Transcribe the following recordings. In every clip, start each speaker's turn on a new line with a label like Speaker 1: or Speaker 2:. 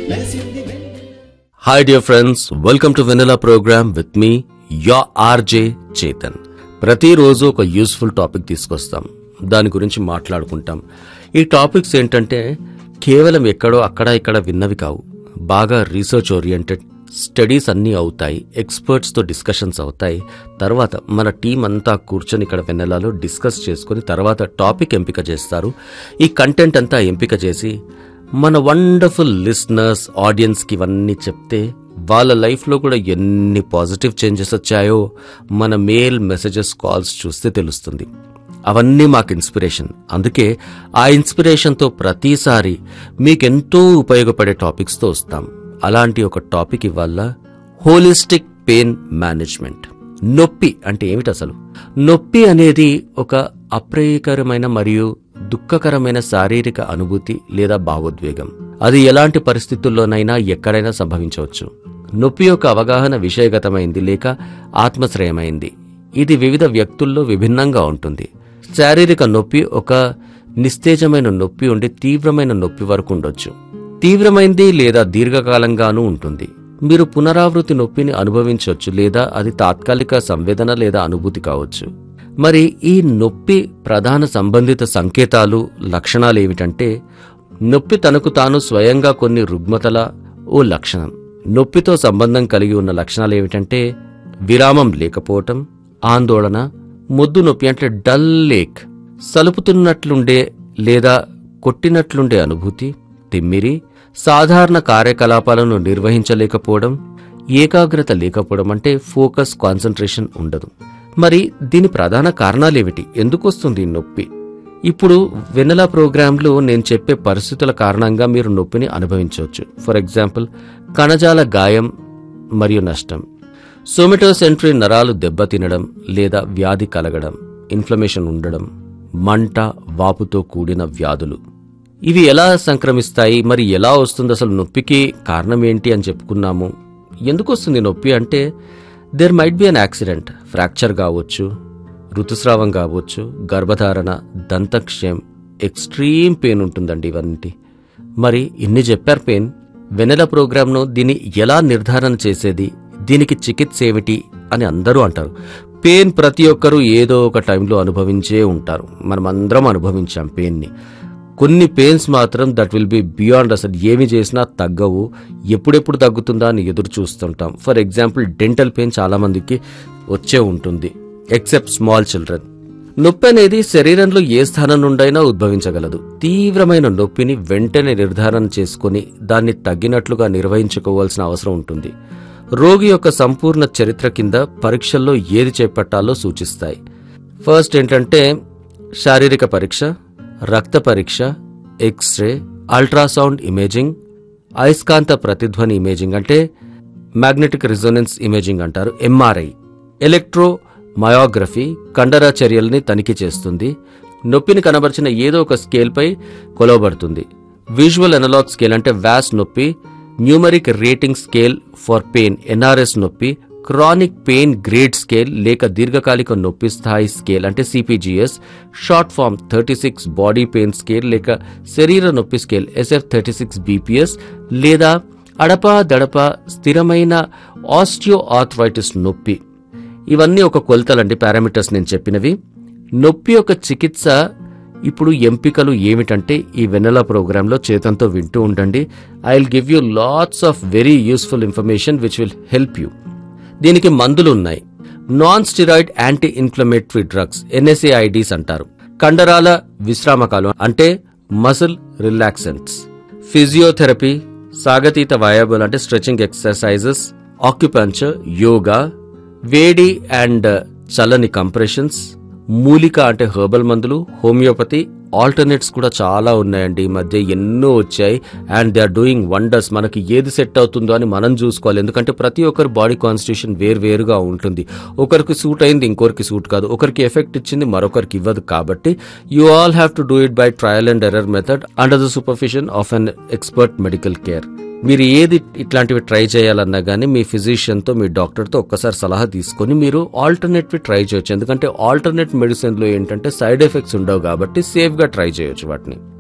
Speaker 1: hi dear friends welcome to Vennela program with me yeah RJ Chetan ప్రతిరోజు ఒక useful topic తీసుకొస్తాం దాని గురించి మాట్లాడుకుంటాం ఈ టాపిక్స్ ఏంటంటే కేవలం ఎక్కడో అక్కడ ఇక్కడ విన్నవి కావు బాగా రీసెర్చ్ ఓరియంటెడ్ స్టడీస్ అన్నీ అవుతాయి ఎక్స్పర్ట్స్తో డిస్కషన్స్ అవుతాయి తర్వాత మన టీం అంతా కూర్చొని ఇక్కడ వెన్నెలాలో డిస్కస్ చేసుకుని తర్వాత టాపిక్ ఎంపిక చేస్తారు ఈ కంటెంట్ అంతా ఎంపిక చేసి మన వండర్ఫుల్ లిస్నర్స్ ఆడియన్స్కి ఇవన్నీ చెప్తే వాళ్ళ లైఫ్లో కూడా ఎన్ని పాజిటివ్ చేంజెస్ వచ్చాయో మన మెయిల్ మెసేజెస్ కాల్స్ చూస్తే తెలుస్తుంది అవన్నీ మాకు ఇన్స్పిరేషన్ అందుకే ఆ ఇన్స్పిరేషన్తో ప్రతిసారి మీకెంతో ఉపయోగపడే టాపిక్స్తో వస్తాం అలాంటి ఒక టాపిక్ ఇవాళ హోలిస్టిక్ పెయిన్ మేనేజ్మెంట్ నొప్పి అంటే ఏమిటి అసలు నొప్పి అనేది ఒక అప్రయకరమైన మరియు దుఃఖకరమైన శారీరక అనుభూతి లేదా భావోద్వేగం అది ఎలాంటి పరిస్థితుల్లోనైనా ఎక్కడైనా సంభవించవచ్చు నొప్పి యొక్క అవగాహన విషయగతమైంది లేక ఆత్మశ్రయమైంది ఇది వివిధ వ్యక్తుల్లో విభిన్నంగా ఉంటుంది శారీరక నొప్పి ఒక నిస్తేజమైన నొప్పి ఉండి తీవ్రమైన నొప్పి వరకు ఉండొచ్చు తీవ్రమైంది లేదా దీర్ఘకాలంగానూ ఉంటుంది మీరు పునరావృతి నొప్పిని అనుభవించవచ్చు లేదా అది తాత్కాలిక సంవేదన లేదా అనుభూతి కావచ్చు మరి ఈ నొప్పి ప్రధాన సంబంధిత సంకేతాలు లక్షణాలు ఏమిటంటే నొప్పి తనకు తాను స్వయంగా కొన్ని రుగ్మతల ఓ లక్షణం నొప్పితో సంబంధం కలిగి ఉన్న లక్షణాలు ఏమిటంటే విరామం లేకపోవటం ఆందోళన మొద్దు నొప్పి అంటే డల్ లేక్ సలుపుతున్నట్లుండే లేదా కొట్టినట్లుండే అనుభూతి తిమ్మిరి సాధారణ కార్యకలాపాలను నిర్వహించలేకపోవడం ఏకాగ్రత లేకపోవడం అంటే ఫోకస్ కాన్సన్ట్రేషన్ ఉండదు మరి దీని ప్రధాన కారణాలేమిటి ఎందుకు వస్తుంది ఈ నొప్పి ఇప్పుడు వెన్నెల ప్రోగ్రాంలో నేను చెప్పే పరిస్థితుల కారణంగా మీరు నొప్పిని అనుభవించవచ్చు ఫర్ ఎగ్జాంపుల్ కణజాల గాయం మరియు నష్టం సోమెటోసెంట్రీ నరాలు దెబ్బతినడం లేదా వ్యాధి కలగడం ఇన్ఫ్లమేషన్ ఉండడం మంట వాపుతో కూడిన వ్యాధులు ఇవి ఎలా సంక్రమిస్తాయి మరి ఎలా వస్తుంది అసలు నొప్పికి కారణం ఏంటి అని చెప్పుకున్నాము ఎందుకు వస్తుంది నొప్పి అంటే there might be an accident fracture కావచ్చు ఋతుస్రావం కావచ్చు గర్భధారణ దంతక్షయం ఎక్స్ట్రీమ్ పెయిన్ ఉంటుందండి ఇవన్నీ మరి ఇన్ని చెప్పారు పెయిన్ వెనెల ప్రోగ్రామ్ను దీన్ని ఎలా నిర్ధారణ చేసేది దీనికి చికిత్స ఏమిటి అని అందరూ అంటారు పెయిన్ ప్రతి ఒక్కరూ ఏదో ఒక టైంలో అనుభవించే ఉంటారు మనం అందరం అనుభవించాం పెయిన్ని కొన్ని పెయిన్స్ మాత్రం దట్ విల్ బి బియాండ్ అసలు ఏమి చేసినా తగ్గవు ఎప్పుడెప్పుడు తగ్గుతుందా అని ఎదురు చూస్తుంటాం ఫర్ ఎగ్జాంపుల్ డెంటల్ పెయిన్ చాలా మందికి వచ్చే ఉంటుంది ఎక్సెప్ట్ స్మాల్ చిల్డ్రన్ నొప్పి అనేది శరీరంలో ఏ స్థానం నుండైనా ఉద్భవించగలదు తీవ్రమైన నొప్పిని వెంటనే నిర్ధారణ చేసుకుని దాన్ని తగ్గినట్లుగా నిర్వహించుకోవాల్సిన అవసరం ఉంటుంది రోగి యొక్క సంపూర్ణ చరిత్ర కింద పరీక్షల్లో ఏది చేపట్టాలో సూచిస్తాయి ఫస్ట్ ఏంటంటే శారీరక పరీక్ష రక్త పరీక్ష ఎక్స్రే అల్ట్రాసౌండ్ ఇమేజింగ్ అయస్కాంత ప్రతిధ్వని ఇమేజింగ్ అంటే మ్యాగ్నెటిక్ రిజోనెన్స్ ఇమేజింగ్ అంటారు ఎంఆర్ఐ ఎలక్ట్రో మయోగ్రఫీ కండర చర్యల్ని తనిఖీ చేస్తుంది నొప్పిని కనబరిచిన ఏదో ఒక స్కేల్పై కొలవబడుతుంది విజువల్ అనలాగ్ స్కేల్ అంటే వ్యాస్ నొప్పి numeric rating scale for pain NRS నొప్పి క్రానిక్ పెయిన్ గ్రేడ్ స్కేల్ లేక దీర్ఘకాలిక నొప్పి స్థాయి స్కేల్ అంటే CPGS short form thirty six body pain scale లేక శరీర నొప్పి scale SF thirty six BPS లేదా అడప దడప స్థిరమైన ఆస్టియో ఆర్థరైటిస్ నొప్పి ఇవన్నీ ఒక కొలతలండి పారామీటర్స్ నేను చెప్పినవి నొప్పి యొక్క చికిత్స ఇప్పుడు ఎంపికలు ఏమిటంటే ఈ వెన్నెల ప్రోగ్రాంలో చేతంతో వింటూ ఉండండి I will give you lots of very useful information which will help you దీనికి మందులు ఉన్నాయి non steroid anti inflammatory drugs NSAIDs అంటారు కండరాల విశ్రామకాలు అంటే మసిల్ రిలాక్సెంట్స్ ఫిజియోథెరపీ సాగతీత వయబుల్ అంటే స్ట్రెచింగ్ ఎక్సర్సైజెస్ ఆక్యుపంచర్ యోగా వేడి అండ్ చల్లని కంప్రెషన్స్ మూలిక అంటే హెర్బల్ మందులు హోమియోపతి ఆల్టర్నేట్స్ కూడా చాలా ఉన్నాయండి ఈ మధ్య ఎన్నో వచ్చాయి and they are doing wonders మనకి ఏది సెట్ అవుతుందో అని మనం చూసుకోవాలి ఎందుకంటే ప్రతి ఒక్కరి బాడీ కాన్స్టిట్యూషన్ వేరువేరుగా ఉంటుంది ఒకరికి సూట్ అయింది ఇంకొకరికి సూట్ కాదు ఒకరికి ఎఫెక్ట్ ఇచ్చింది మరొకరికి ఇవ్వదు కాబట్టి you all have to do it by trial and error method under the supervision of an expert medical care మీరు ఏది ఇట్లాంటివి ట్రై చేయాలన్నా కానీ మీ ఫిజిషియన్తో మీ డాక్టర్తో ఒక్కసారి సలహా తీసుకొని మీరు ఆల్టర్నేట్వి ట్రై చేయొచ్చు ఎందుకంటే ఆల్టర్నేట్ మెడిసిన్లో ఏంటంటే సైడ్ ఎఫెక్ట్స్ ఉండవు కాబట్టి సేఫ్గా ట్రై చేయొచ్చు వాటిని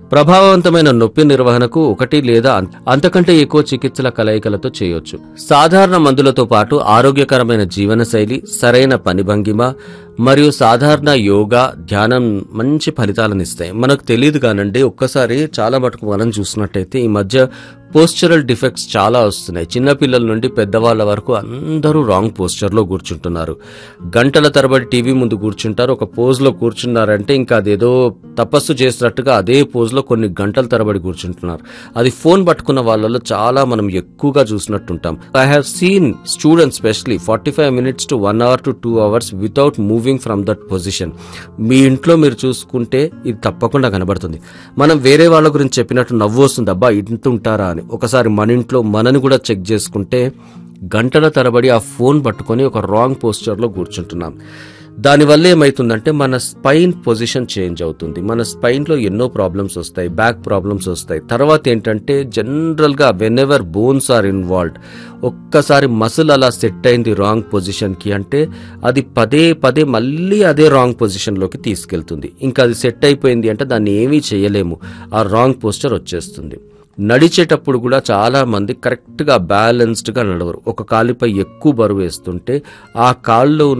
Speaker 1: ప్రభావవంతమైన నొప్పి నిర్వహణకు ఒకటి లేదా అంత- అంతకంటే ఎక్కువ చికిత్సల కలయికలతో చేయొచ్చు సాధారణ మందులతో పాటు ఆరోగ్యకరమైన జీవనశైలి సరైన పని భంగిమ మరియు సాధారణ యోగా ధ్యానం మంచి ఫలితాలను ఇస్తాయి మనకు తెలియదు కానండి ఒక్కసారి చాలా మటుకు మనం చూసినట్టయితే ఈ మధ్య పోస్చరల్ డిఫెక్ట్స్ చాలా వస్తున్నాయి చిన్నపిల్లల నుండి పెద్దవాళ్ళ వరకు అందరూ రాంగ్ పోస్చర్లో కూర్చుంటున్నారు గంటల తరబడి టీవీ ముందు కూర్చుంటారు ఒక పోజ్లో కూర్చున్నారంటే ఇంకా అదేదో తపస్సు చేసినట్టుగా అదే పోజ్లో కొన్ని గంటల తరబడి కూర్చుంటున్నారు అది ఫోన్ పట్టుకున్న వాళ్ళలో చాలా మనం ఎక్కువగా చూసినట్టుంటాం I have seen students specially forty five minutes to one hour to two hours without moving from that position మీ ఇంట్లో మీరు చూసుకుంటే ఇది తప్పకుండా కనబడుతుంది మనం వేరే వాళ్ళ గురించి చెప్పినట్టు నవ్వు వస్తుంది అబ్బా ఇంత ఉంటారా అని ఒకసారి మన ఇంట్లో మనని కూడా చెక్ చేసుకుంటే గంటల తరబడి ఆ ఫోన్ పట్టుకొని ఒక రాంగ్ పోస్చర్లో కూర్చుంటున్నాం దానివల్ల ఏమవుతుందంటే మన స్పైన్ పొజిషన్ చేంజ్ అవుతుంది మన స్పైన్లో ఎన్నో ప్రాబ్లమ్స్ వస్తాయి బ్యాక్ ప్రాబ్లమ్స్ వస్తాయి తర్వాత ఏంటంటే జనరల్గా whenever bones are involved ఒక్కసారి మసిల్ అలా సెట్ అయింది రాంగ్ పొజిషన్కి అంటే అది పదే పదే మళ్ళీ అదే రాంగ్ పొజిషన్లోకి తీసుకెళ్తుంది ఇంకా అది సెట్ అయిపోయింది అంటే దాన్ని ఏమీ చేయలేము ఆ రాంగ్ పోస్చర్ వచ్చేస్తుంది నడిచేటప్పుడు కూడా చాలా మంది కరెక్ట్గా బ్యాలెన్స్డ్గా నడవరు ఒక కాలుపై ఎక్కువ బరువు వేస్తుంటే ఆ కాల్లో